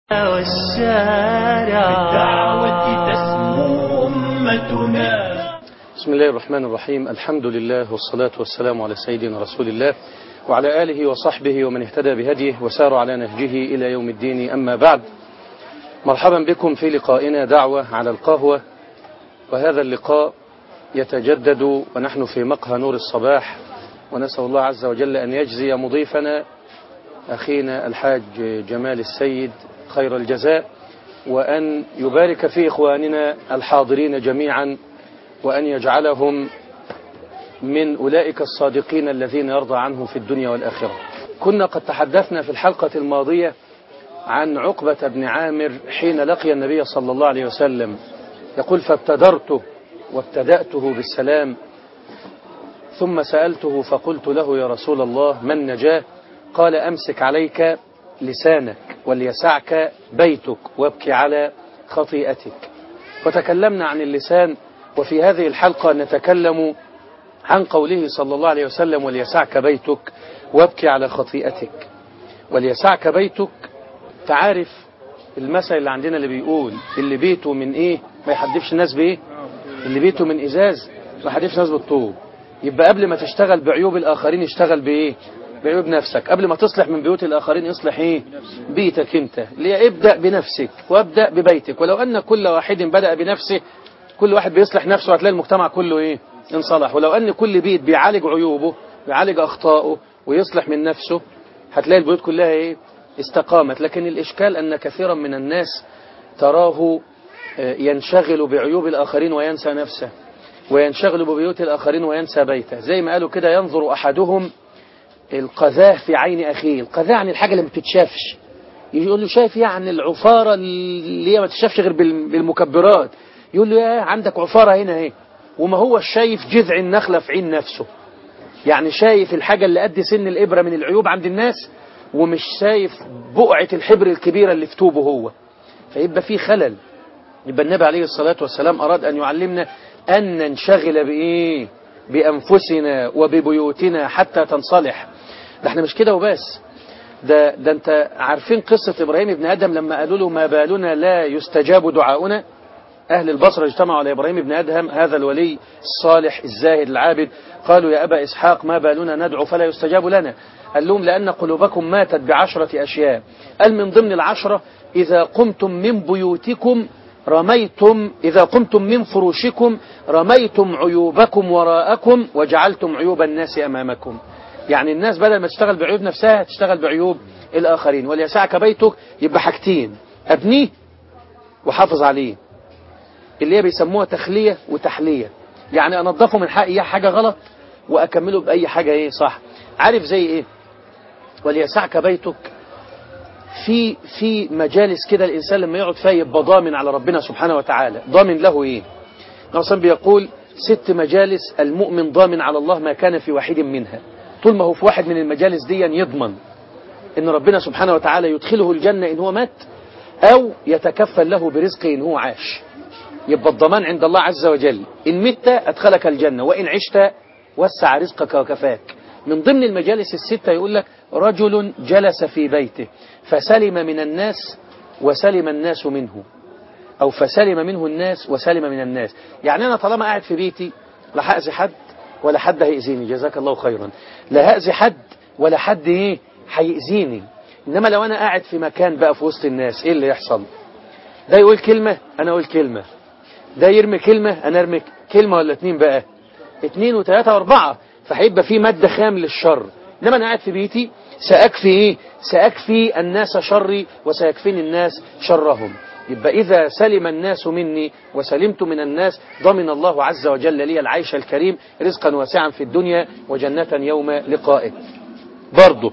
والشارع بالدعوة تسمو أمتنا بسم الله الرحمن الرحيم الحمد لله والصلاة والسلام على سيدنا رسول الله وعلى آله وصحبه ومن اهتدى بهديه وسار على نهجه إلى يوم الدين أما بعد مرحبا بكم في لقائنا دعوة على القهوة وهذا اللقاء يتجدد ونحن في مقهى نور الصباح ونسأل الله عز وجل أن يجزي مضيفنا أخينا الحاج جمال السيد خير الجزاء وأن يبارك في إخواننا الحاضرين جميعا وأن يجعلهم من أولئك الصادقين الذين يرضى عنهم في الدنيا والآخرة كنا قد تحدثنا في الحلقة الماضية عن عقبة بن عامر حين لقي النبي صلى الله عليه وسلم يقول فابتدرته وابتدأته بالسلام ثم سألته فقلت له يا رسول الله من نجاه قال أمسك عليك لسانك وليسعك بيتك وابكي على خطيئتك وتكلمنا عن اللسان وفي هذه الحلقة نتكلم عن قوله صلى الله عليه وسلم وليسعك بيتك وابكي على خطيئتك وليسعك بيتك تعرف المثل اللي عندنا اللي بيقول اللي بيته من ايه ما يحدفش الناس بايه اللي بيته من ازاز ما يحدفش الناس بالطوب يبقى قبل ما تشتغل بعيوب الاخرين اشتغل بايه بعيوب نفسك قبل ما تصلح من بيوت الآخرين اصلح ايه بيتك انت ليه ابدأ بنفسك وابدأ ببيتك ولو أن كل واحد بدأ بنفسه كل واحد بيصلح نفسه هتلاقي المجتمع كله ايه انصلح ولو أن كل بيت بيعالج عيوبه بيعالج أخطائه ويصلح من نفسه هتلاقي البيوت كلها ايه استقامت لكن الإشكال أن كثيرا من الناس تراه ينشغل بعيوب الآخرين وينسى نفسه وينشغل ببيوت الآخرين وينسى بيته زي ما قالوا كده ينظر أحدهم القذاه في عين أخيه القذاه عن الحاجة اللي ما بتتشافش يقول له شايف يعني العفارة اللي هي ما تتشافش غير بالمكبرات يقول له يا عندك عفارة هنا اهي وما هو شايف جذع النخلة في عين نفسه يعني شايف الحاجة اللي قد سن الإبرة من العيوب عند الناس ومش شايف بقعة الحبر الكبيرة اللي في توبه هو فيبقى في خلل يبقى النبي عليه الصلاة والسلام أراد أن يعلمنا أن ننشغل بإيه بأنفسنا وببيوتنا حتى تنصلح ده احنا مش كده وبس ده, ده انت عارفين قصة إبراهيم ابن آدم لما قالوا له ما بالنا لا يستجاب دعاؤنا أهل البصرة اجتمعوا على إبراهيم ابن آدم هذا الولي الصالح الزاهد العابد قالوا يا أبا إسحاق ما بالنا ندعو فلا يستجاب لنا قال لهم لأن قلوبكم ماتت بعشرة أشياء قال من ضمن العشرة إذا قمتم من بيوتكم رميتم إذا قمتم من فروشكم رميتم عيوبكم وراءكم وجعلتم عيوب الناس أمامكم يعني الناس بدل ما تشتغل بعيوب نفسها تشتغل بعيوب الآخرين وليسعك بيتك يبقى حاجتين أبنيه وحافظ عليه اللي هي بيسموها تخلية وتحلية يعني أنظفه من حق حاجة غلط وأكمله بأي حاجة إيه صح عارف زي إيه وليسعك بيتك في في مجالس كده الإنسان لما يقعد فيها يبقى ضامن على ربنا سبحانه وتعالى ضامن له إيه نصر بيقول ست مجالس المؤمن ضامن على الله ما كان في واحد منها طول ما هو في واحد من المجالس دي يضمن ان ربنا سبحانه وتعالى يدخله الجنة ان هو مات او يتكفل له برزقه ان هو عاش يبقى الضمان عند الله عز وجل ان مت ادخلك الجنة وان عشت وسع رزقك وكفاك من ضمن المجالس الستة يقول لك رجل جلس في بيته فسلم من الناس وسلم الناس منه أو فسلم منه الناس وسلم من الناس يعني أنا طالما قاعد في بيتي لا هأذي حد ولا حد هيأذيني جزاك الله خيرا لا هأذي حد ولا حد ايه هيأذيني إنما لو أنا قاعد في مكان بقى في وسط الناس إيه اللي يحصل ده يقول كلمة أنا أقول كلمة ده يرمي كلمة أنا أرمي كلمة ولا اتنين بقى اتنين وتلاتة واربعة فهيبقى في مادة خام للشر إنما أنا قاعد في بيتي سأكفي إيه سأكفي الناس شري وسيكفيني الناس شرهم يبقى إذا سلم الناس مني وسلمت من الناس ضمن الله عز وجل لي العيش الكريم رزقا واسعا في الدنيا وجنة يوم لقائه برضه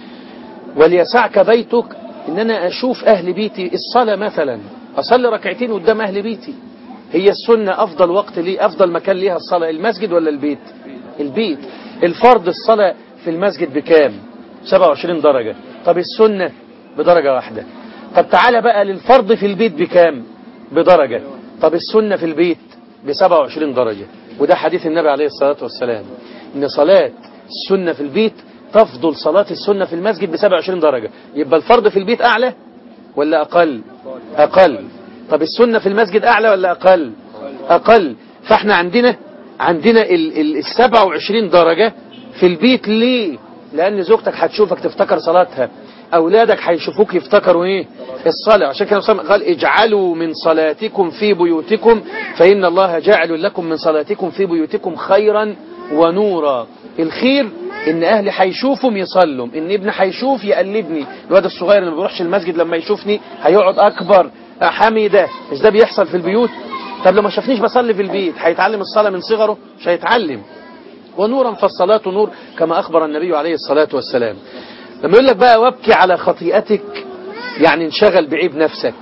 وليسعك بيتك إن أنا أشوف أهل بيتي الصلاة مثلا أصلي ركعتين قدام أهل بيتي هي السنة أفضل وقت لي أفضل مكان ليها الصلاة المسجد ولا البيت البيت الفرض الصلاة في المسجد بكام 27 درجة طب السنة بدرجة واحدة طب تعالى بقى للفرض في البيت بكام بدرجة طب السنة في البيت ب 27 درجة وده حديث النبي عليه الصلاة والسلام ان صلاة السنة في البيت تفضل صلاة السنة في المسجد ب 27 درجة يبقى الفرض في البيت أعلى ولا أقل أقل طب السنة في المسجد أعلى ولا أقل أقل فاحنا عندنا عندنا ال ال السبعة وعشرين درجة في البيت ليه لأن زوجتك هتشوفك تفتكر صلاتها أولادك هيشوفوك يفتكروا إيه الصلاة عشان كده الرسول قال اجعلوا من صلاتكم في بيوتكم فإن الله جاعل لكم من صلاتكم في بيوتكم خيرا ونورا الخير ان اهلي هيشوفهم يصلوا ان ابني هيشوف يقلدني الواد الصغير اللي ما بيروحش المسجد لما يشوفني هيقعد اكبر حميده مش ده بيحصل في البيوت طب لو ما شافنيش بصلي في البيت هيتعلم الصلاه من صغره مش هيتعلم ونورا فالصلاه نور كما اخبر النبي عليه الصلاه والسلام لما يقول لك بقى وابكي على خطيئتك يعني انشغل بعيب نفسك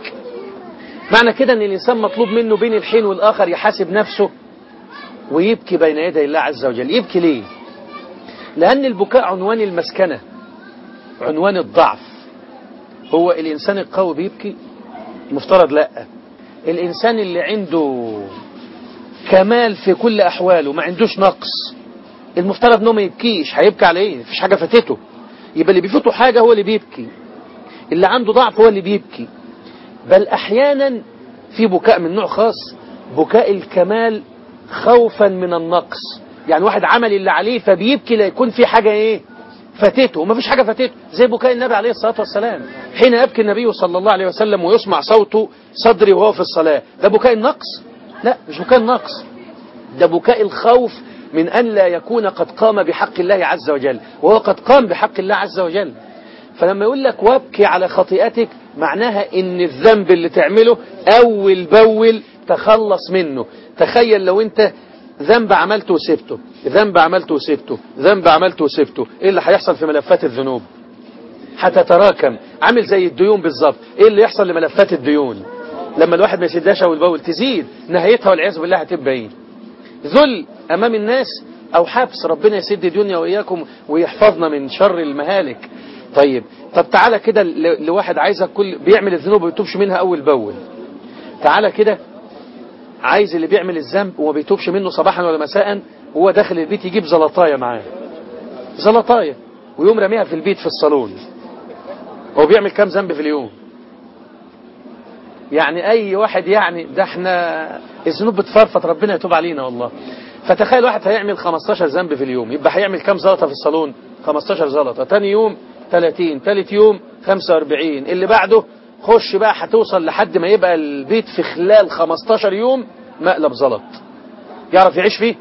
معنى كده ان الانسان مطلوب منه بين الحين والاخر يحاسب نفسه ويبكي بين يدي الله عز وجل يبكي ليه لأن البكاء عنوان المسكنة عنوان الضعف هو الإنسان القوي بيبكي المفترض لا الإنسان اللي عنده كمال في كل أحواله ما عندوش نقص المفترض انه ما يبكيش هيبكي على ايه مفيش حاجة فاتته يبقى اللي بيفوته حاجة هو اللي بيبكي اللي عنده ضعف هو اللي بيبكي بل أحيانا في بكاء من نوع خاص بكاء الكمال خوفا من النقص يعني واحد عمل اللي عليه فبيبكي لا يكون في حاجة ايه فاتته وما فيش حاجة فاتته زي بكاء النبي عليه الصلاة والسلام حين يبكي النبي صلى الله عليه وسلم ويسمع صوته صدري وهو في الصلاة ده بكاء النقص لا مش بكاء النقص ده بكاء الخوف من أن لا يكون قد قام بحق الله عز وجل وهو قد قام بحق الله عز وجل فلما يقول لك وابكي على خطيئتك معناها ان الذنب اللي تعمله اول باول تخلص منه تخيل لو انت ذنب عملته وسبته ذنب عملته وسبته ذنب عملته وسبته ايه اللي هيحصل في ملفات الذنوب هتتراكم عامل زي الديون بالظبط ايه اللي يحصل لملفات الديون لما الواحد ما يسدهاش اول باول تزيد نهايتها والعياذ بالله هتبقى ايه ذل امام الناس او حبس ربنا يسد دنيا واياكم ويحفظنا من شر المهالك طيب طب تعالى كده ل- لواحد عايزك كل بيعمل الذنوب وما بيتوبش منها اول باول تعالى كده عايز اللي بيعمل الذنب وما بيتوبش منه صباحا ولا مساء وهو داخل البيت يجيب زلطايه معاه زلطايه ويقوم راميها في البيت في الصالون هو بيعمل كام ذنب في اليوم يعني اي واحد يعني ده احنا الذنوب بتفرفط ربنا يتوب علينا والله فتخيل واحد هيعمل 15 ذنب في اليوم يبقى هيعمل كام زلطه في الصالون 15 زلطه تاني يوم 30 تالت يوم 45 اللي بعده خش بقى هتوصل لحد ما يبقى البيت في خلال 15 يوم مقلب زلط يعرف يعيش فيه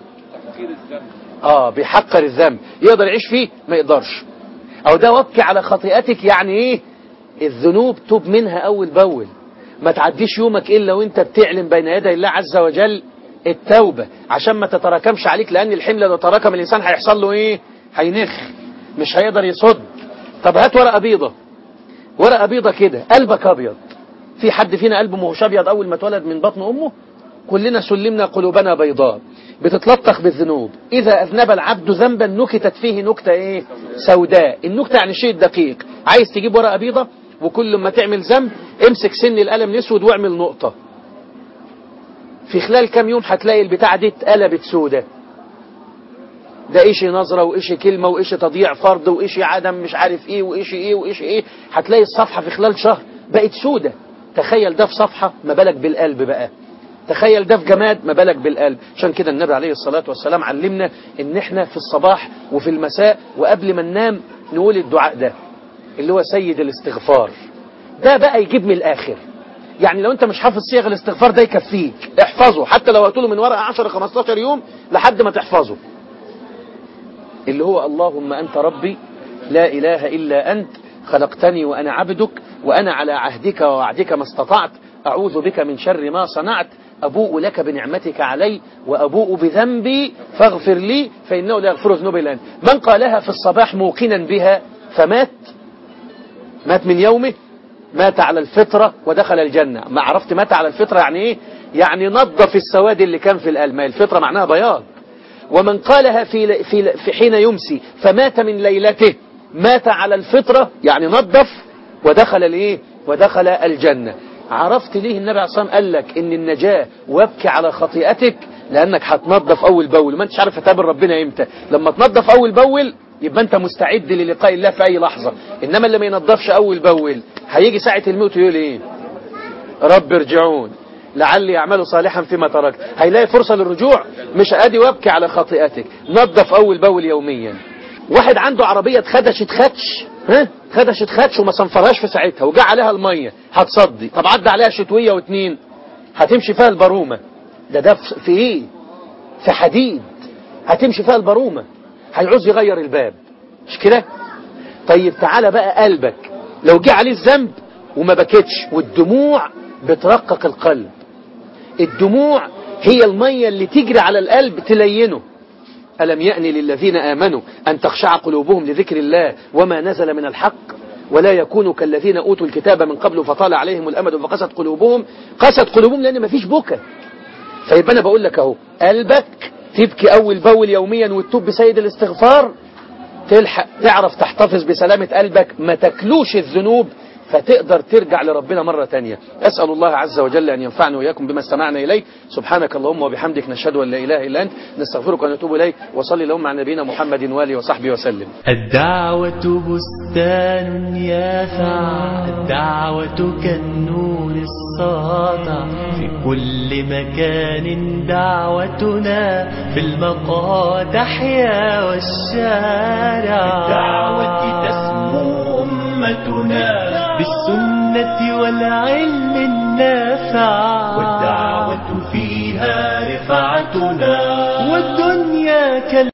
اه بيحقر الذنب يقدر يعيش فيه ما يقدرش او ده وابكي على خطيئتك يعني ايه الذنوب توب منها اول باول ما تعديش يومك الا وانت بتعلن بين يدي الله عز وجل التوبة عشان ما تتراكمش عليك لان الحمل لو تراكم الانسان هيحصل له ايه هينخ مش هيقدر يصد طب هات ورقة بيضة ورقة بيضة كده قلبك ابيض في حد فينا قلبه مش ابيض اول ما اتولد من بطن امه كلنا سلمنا قلوبنا بيضاء بتتلطخ بالذنوب إذا أذنب العبد ذنبا نكتت فيه نكتة إيه سوداء النكتة يعني شيء دقيق عايز تجيب ورقة بيضة وكل ما تعمل ذنب امسك سن القلم الأسود واعمل نقطة في خلال كام يوم هتلاقي البتاعة دي اتقلبت سودة ده إيشي نظرة وإيشي كلمة وإيشي تضييع فرض وإيشي عدم مش عارف إيه وإيشي إيه وإيشي إيه هتلاقي الصفحة في خلال شهر بقت سودة تخيل ده في صفحة ما بالك بالقلب بقى تخيل ده في جماد ما بالك بالقلب عشان كده النبي عليه الصلاة والسلام علمنا ان احنا في الصباح وفي المساء وقبل ما ننام نقول الدعاء ده اللي هو سيد الاستغفار ده بقى يجيب من الاخر يعني لو انت مش حافظ صيغ الاستغفار ده يكفيك احفظه حتى لو هتقوله من ورقة 10 15 يوم لحد ما تحفظه اللي هو اللهم انت ربي لا اله الا انت خلقتني وانا عبدك وانا على عهدك ووعدك ما استطعت اعوذ بك من شر ما صنعت أبوء لك بنعمتك علي وأبوء بذنبي فاغفر لي فإنه لا يغفر الذنوب إلا أنت من قالها في الصباح موقنا بها فمات مات من يومه مات على الفطرة ودخل الجنة ما عرفت مات على الفطرة يعني إيه يعني نظف السواد اللي كان في القلب ما الفطرة معناها بياض ومن قالها في, في, في حين يمسي فمات من ليلته مات على الفطرة يعني نظف ودخل الايه ودخل الجنة عرفت ليه النبي عليه الصلاة والسلام قال لك ان النجاة وابكي على خطيئتك لانك هتنظف اول باول ما انتش عارف هتقابل ربنا امتى لما تنظف اول باول يبقى انت مستعد للقاء الله في اي لحظة انما اللي ما ينظفش اول باول هيجي ساعة الموت يقول ايه رب ارجعون لعلي يعمل صالحا فيما تركت هيلاقي فرصة للرجوع مش ادي وابكي على خطيئتك نظف اول باول يوميا واحد عنده عربية اتخدشت خدش ها خدشت خدش وما صنفرهاش في ساعتها وجا عليها المية هتصدي طب عدى عليها شتوية واتنين هتمشي فيها البرومة ده ده في ايه في حديد هتمشي فيها البرومة هيعوز يغير الباب مش كده طيب تعالى بقى قلبك لو جه عليه الذنب وما بكتش والدموع بترقق القلب الدموع هي المية اللي تجري على القلب تلينه ألم يأن للذين آمنوا أن تخشع قلوبهم لذكر الله وما نزل من الحق ولا يكونوا كالذين أوتوا الكتاب من قبل فطال عليهم الأمد فقست قلوبهم قست قلوبهم لأن مفيش بكى فيبقى أنا بقول لك أهو قلبك تبكي أول بول يوميا وتتوب بسيد الاستغفار تلحق تعرف تحتفظ بسلامة قلبك ما تكلوش الذنوب فتقدر ترجع لربنا مرة تانية أسأل الله عز وجل أن ينفعنا وإياكم بما استمعنا إليه سبحانك اللهم وبحمدك نشهد أن لا إله إلا أنت نستغفرك ونتوب إليك وصلي اللهم على نبينا محمد وآله وصحبه وسلم الدعوة بستان يافع الدعوة كالنور الساطع في كل مكان دعوتنا في المقال تحيا والشارع الدعوة تسمو أمتنا بالسنة والعلم النافع والدعوة فيها رفعتنا والدنيا كال